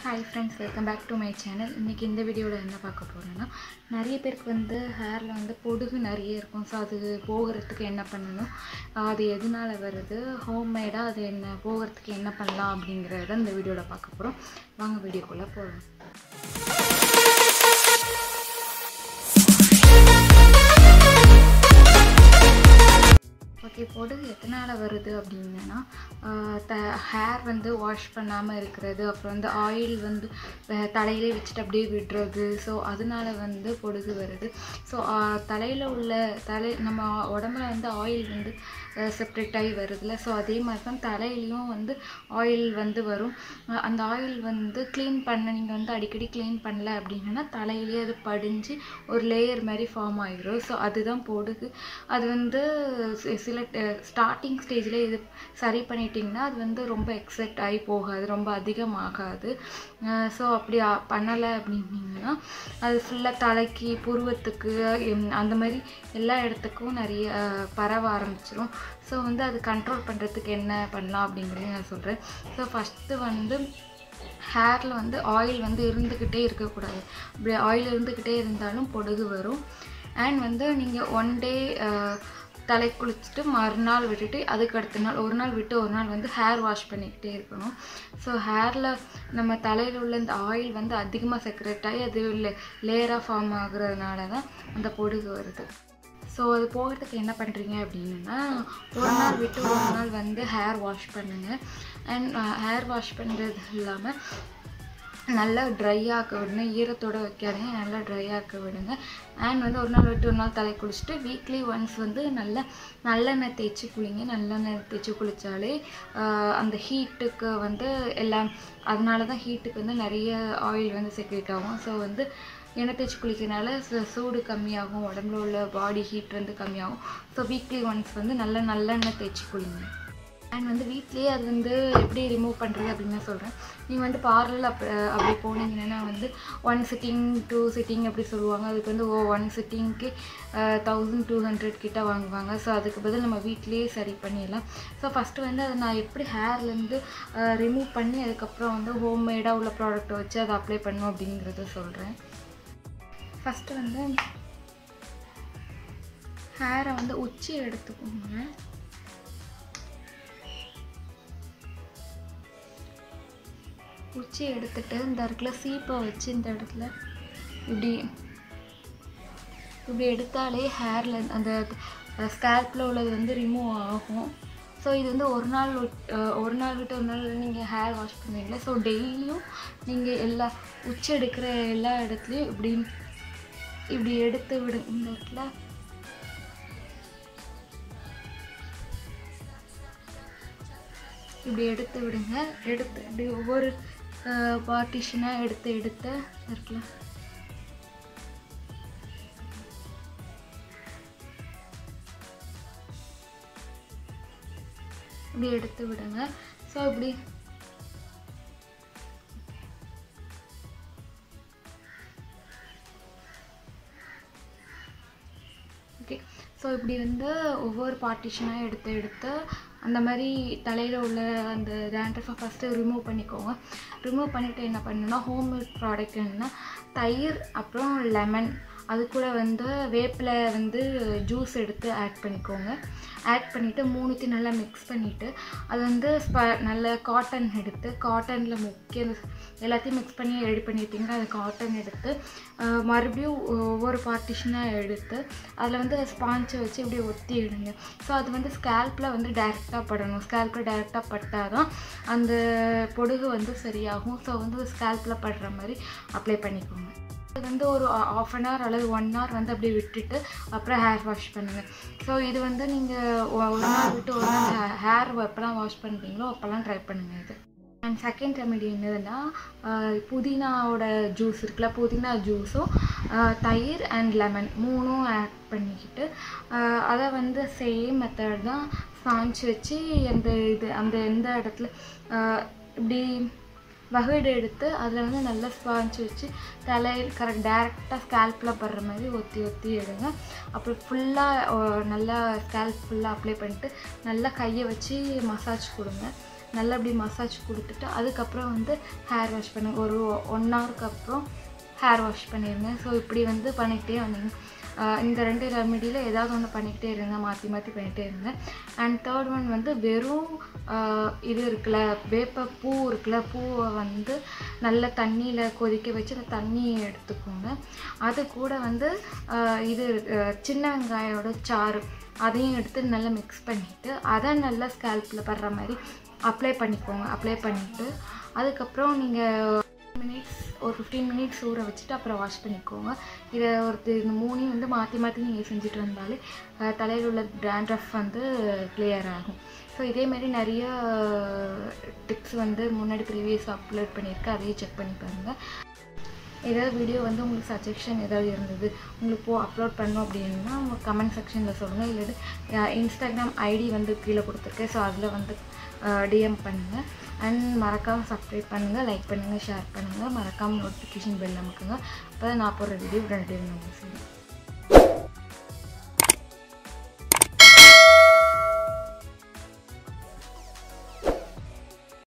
hi friends welcome back to my channel இன்றைக்கி இந்த வீடியோவில் என்ன பார்க்க போகிறேன்னா நிறைய பேருக்கு வந்து ஹேரில் வந்து பொடுகு நிறைய இருக்கும் ஸோ அது போகிறதுக்கு என்ன பண்ணணும் அது எதனால் வருது ஹோம்மேடாக அது என்ன போகிறதுக்கு என்ன பண்ணலாம் அப்படிங்கிறத இந்த வீடியோவில் பார்க்க போகிறோம் வாங்க வீடியோக்குள்ளே போகலாம் ஓகே பொடுகு எத்தனால் வருது அப்படின்னா த ஹேர் வந்து வாஷ் பண்ணாமல் இருக்கிறது அப்புறம் வந்து ஆயில் வந்து அஹ், தலையிலே வச்சுட்டு அப்படியே விடுறது ஸோ அதனால வந்து பொடுகு வருது ஸோ தலையில் உள்ள தலை நம்ம உடம்புல வந்து ஆயில் வந்து செப்ரேட் ஆகி வருதுல்ல ஸோ அதே மாதிரி தான் தலையிலையும் வந்து ஆயில் வந்து வரும் அஹ், அந்த ஆயில் வந்து க்ளீன் பண்ண நீங்கள் வந்து அடிக்கடி க்ளீன் பண்ணல அப்படின்னா தலையிலேயே அது படிஞ்சு ஒரு லேயர் மாதிரி ஃபார்ம் ஆகிரும் ஸோ அதுதான் பொடுகு அது வந்து சி- சில ஸ்டார்டிங் ஸ்டேஜில் இது சரி பண்ணிட்டிங்கன்னா அது வந்து ரொம்ப எக்ஸெக்ட் ஆகி போகாது ரொம்ப அதிகமாகாது ஸோ அப்படி ஆ- பண்ணலை அப்படின்னீங்கன்னா அது ஃபுல்லாக தலைக்கு புருவத்துக்கு எம், அந்த மாதிரி எல்லா இடத்துக்கும் நிறைய அஹ், பரவ ஆரம்பிச்சிரும் ஸோ வந்து அது கண்ட்ரோல் பண்ணுறதுக்கு என்ன பண்ணலாம் அப்படிங்கிறதையும் நான் சொல்கிறேன் ஸோ ஃபஸ்ட்டு வந்து ஹேரில் வந்து ஆயில் வந்து இருந்துக்கிட்டே இருக்கக்கூடாது இப்படி ஆயில் இருந்துக்கிட்டே இருந்தாலும் பொடுகு வரும் அண்ட் வந்து நீங்கள் ஒன் டே தலை குளிச்சுட்டு மறுநாள் விட்டுட்டு அதுக்கு அடுத்த நாள் ஒரு நாள் விட்டு ஒரு நாள் வந்து ஹேர் வாஷ் பண்ணிக்கிட்டே இருக்கணும் ஸோ ஹேரில் நம்ம தலையில் உள்ள இந்த ஆயில் வந்து அதிகமாக செக்ரெட் ஆகி அது லேயராக ஃபார்ம் ஆகுறதுனால தான் அந்த பொடுகு வருது ஸோ அது போகிறதுக்கு என்ன பண்ணுறீங்க அப்படின்னா ஒரு நாள் விட்டு ஒரு நாள் வந்து ஹேர் வாஷ் பண்ணுங்கள் அண்ட் ஹேர் வாஷ் பண்ணுறது இல்லாமல் நல்லா ட்ரை ஆக்க விடுங்க ஈரத்தோட வைக்காதீங்க நல்லா ட்ரை ஆக்க விடுங்க அண்ட் வந்து ஒரு நாள் விட்டு ஒரு நாள் தலை குளிச்சுட்டு வீக்லி ஒன்ஸ் வந்து நல்லா நல்லெண்ணெய் தேய்ச்சி குளிங்க நல்லெண்ணெய் தேய்ச்சி குளித்தாலே அந்த ஹீட்டுக்கு வந்து எல்லாம் அதனால தான் ஹீட்டுக்கு வந்து நிறைய ஆயில் வந்து செக்ரேட் ஆகும் ஸோ வந்து எண்ணெய் தேய்ச்சி குளிக்கிறனால சு- சூடு கம்மியாகும் உடம்புல உள்ள பாடி ஹீட் வந்து கம்மியாகும் ஸோ வீக்லி ஒன்ஸ் வந்து நல்ல நல்லெண்ணெய் தேய்ச்சி குளிங்க அண்ட் வந்து வீட்லேயே அது வந்து எப்படி ரிமூவ் பண்ணுறது அப்படின்னு நான் சொல்கிறேன் நீங்கள் வந்து பார்லரில் அப்ப அப்படி போனீங்கன்னா வந்து ஒன் சிட்டிங் டூ சிட்டிங் அப்படி சொல்லுவாங்க அதுக்கு வந்து ஓ ஒன் சிட்டிங்க்கு தௌசண்ட் டூ ஹண்ட்ரட் கிட்ட வாங்குவாங்க ஸோ அதுக்கு பதில் நம்ம வீட்லேயே சரி பண்ணிடலாம் ஸோ ஃபஸ்ட்டு வந்து அதை நான் எப்படி ஹேர்லேருந்து ரிமூவ் பண்ணி அதுக்கப்புறம் வந்து ஹோம்மேடாக உள்ள ப்ராடக்ட்டை வச்சு அதை அப்ளை பண்ணும் அப்படிங்கிறத சொல்கிறேன் ஃபஸ்ட்டு வந்து ஹேரை வந்து உச்சி எடுத்துக்கோங்க உச்சி எடுத்துட்டு இந்த இடத்துல சீப்பை வச்சு இந்த இடத்துல இப்படி இப்படி எடுத்தாலே ஹேரில் அந்த ஸ்கேல்பில் உள்ளது வந்து ரிமூவ் ஆகும் ஸோ இது வந்து ஒரு நாள் விட்- அஹ் ஒரு நாள் விட்டு ஒரு நாள் நீங்கள் ஹேர் வாஷ் பண்ணுவீங்களா ஸோ டெய்லியும் நீங்கள் எல்லா உச்சி எடுக்கிற எல்லா இடத்துலையும் இப்படி இப்படி எடுத்து விடுங்க இந்த இடத்துல இப்படி எடுத்து விடுங்க எடுத்து இப்படி ஒவ்வொரு பார்ட்டிஷனாக எடுத்து எடுத்து இருக்கலாம் இப்படி எடுத்து விடுங்க ஸோ இப்படி ஓகே ஸோ இப்படி வந்து ஒவ்வொரு பார்ட்டிஷனாக எடுத்து எடுத்து அந்த மாதிரி தலையில் உள்ள அந்த டேண்ட்ரஃபை ஃபஸ்ட்டு ரிமூவ் பண்ணிக்கோங்க ரிமூவ் பண்ணிவிட்டு என்ன பண்ணணும்னா ஹோம்மேட் ப்ராடக்ட் என்னன்னா தயிர் அப்புறம் லெமன் அது கூட வந்து வேப்பிலை வந்து ஜூஸ் எடுத்து ஆட் பண்ணிக்கோங்க ஆட் பண்ணிவிட்டு மூணுத்தையும் நல்லா மிக்ஸ் பண்ணிவிட்டு அது வந்து ஸ்ப நல்ல காட்டன் எடுத்து காட்டனில் முக்கிய எல்லாத்தையும் மிக்ஸ் பண்ணி ரெடி பண்ணிட்டீங்கன்னா அது காட்டன் எடுத்து அஹ், மறுபடியும் ஒவ்வொரு பார்ட்டிஷனாக எடுத்து அதில் வந்து ஸ்பாஞ்சை வச்சு இப்படி ஒத்தி இடுங்க ஸோ அது வந்து ஸ்கேல்பில் வந்து டைரெக்டாக படணும் ஸ்கேல்பில் டைரெக்டாக பட்டால் தான் அந்த பொடுகு வந்து சரியாகும் ஸோ வந்து ஸ்கேல்பில் படுற மாதிரி அப்ளை பண்ணிக்கோங்க அது வந்து ஒரு ஆஃப் அன் ஹவர் அல்லது ஒன் ஹவர் வந்து அப்படியே விட்டுட்டு அப்புறம் ஹேர் வாஷ் பண்ணுங்கள் ஸோ இது வந்து நீங்கள் ஒரு நாள் விட்டு ஒரு நாள் ஹேர் எப்போல்லாம் வாஷ் பண்ணுறீங்களோ அப்போல்லாம் ட்ரை பண்ணுங்கள் இது அண்ட் செகண்ட் ரெமெடி என்னதுன்னா ஆஹ் புதினாவோட ஜூஸ் இருக்குல்ல புதினா ஜூஸும் தயிர் அண்ட் லெமன் மூணும் ஆட் பண்ணிக்கிட்டு ஆஹ் அதை வந்து சேம் மெத்தட் தான் ஸ்பாஞ்ச் வச்சு அந்த இது அந்த எந்த இடத்துல ஆஹ் இப்படி வகுடு எடுத்து அதில் வந்து நல்லா ஸ்பாஞ்ச் வச்சு தலையில் கரெக்ட் டேரெக்டாக ஸ்கேல்பில் படுற மாதிரி ஒத்தி ஒத்தி எடுங்க அப்புறம் ஃபுல்லாக நல்லா ஸ்கேல்ப் ஃபுல்லாக அப்ளை பண்ணிட்டு நல்லா கையை வச்சு மசாஜ் கொடுங்க நல்லா அப்படி மசாஜ் கொடுத்துட்டு அதுக்கப்புறம் வந்து ஹேர் வாஷ் பண்ணுங்க ஒரு ஒன் ஹவருக்கு அப்புறம் ஹேர் வாஷ் பண்ணிடுங்க ஸோ இப்படி வந்து பண்ணிக்கிட்டே வந்தீங்க ஆஹ் இந்த ரெண்டு ரெமிடியில் ஏதாவது ஒன்று பண்ணிக்கிட்டே இருங்க மாற்றி மாற்றி பண்ணிகிட்டே இருங்க அண்ட் தேர்ட் ஒன் வந்து வெறும் ஆஹ் இது இருக்குல்ல வேப்ப பூ இருக்குல்ல பூவை வந்து நல்ல தண்ணியில் கொதிக்க வச்சு அந்த தண்ணியை எடுத்துக்கோங்க அது கூட வந்து ஆஹ் இது ஆஹ் சின்ன வெங்காயோட சாறு அதையும் எடுத்து நல்லா மிக்ஸ் பண்ணிவிட்டு அதை நல்லா ஸ்கேல்பில் படுற மாதிரி அப்ளை பண்ணிக்கோங்க அப்ளை பண்ணிவிட்டு அதுக்கப்புறம் நீங்கள் மினிட்ஸ் ஒரு ஃபிஃப்டீன் மினிட்ஸ் ஊற வச்சுட்டு அப்புறம் வாஷ் பண்ணிக்கோங்க இதை ஒரு இந்த மூணையும் வந்து மாற்றி மாற்றி நீங்கள் செஞ்சுட்டு வந்தாலே அஹ், தலையில் உள்ள டேண்ட்ரஃப் வந்து கிளியர் ஆகும் ஸோ இதேமாரி நிறைய டிப்ஸ் வந்து முன்னாடி ப்ரீவியஸ் அப்லோட் பண்ணியிருக்கேன் அதையும் செக் பண்ணி பாருங்கள் ஏதாவது வீடியோ வந்து உங்களுக்கு சஜஷன் ஏதாவது இருந்தது உங்களுக்கு போ அப்லோட் பண்ணணும் அப்படின்னா உங்கள் கமெண்ட் செக்ஷனில் சொல்லுங்கள் இல்லாட்டி இன்ஸ்டாகிராம் ஐடி வந்து கீழே கொடுத்துருக்கேன் ஸோ அதில் வந்து டிஎம் பண்ணுங்கள் அண்ட் மறக்காமல் சப்ஸ்கிரைப் பண்ணுங்கள் லைக் பண்ணுங்கள் ஷேர் பண்ணுங்கள் மறக்காமல் நோட்டிஃபிகேஷன் பெல் அமுக்குங்க அப்போ தான் நான் போடுற வீடியோ உடனடியாக உங்களுக்கு செய்யும்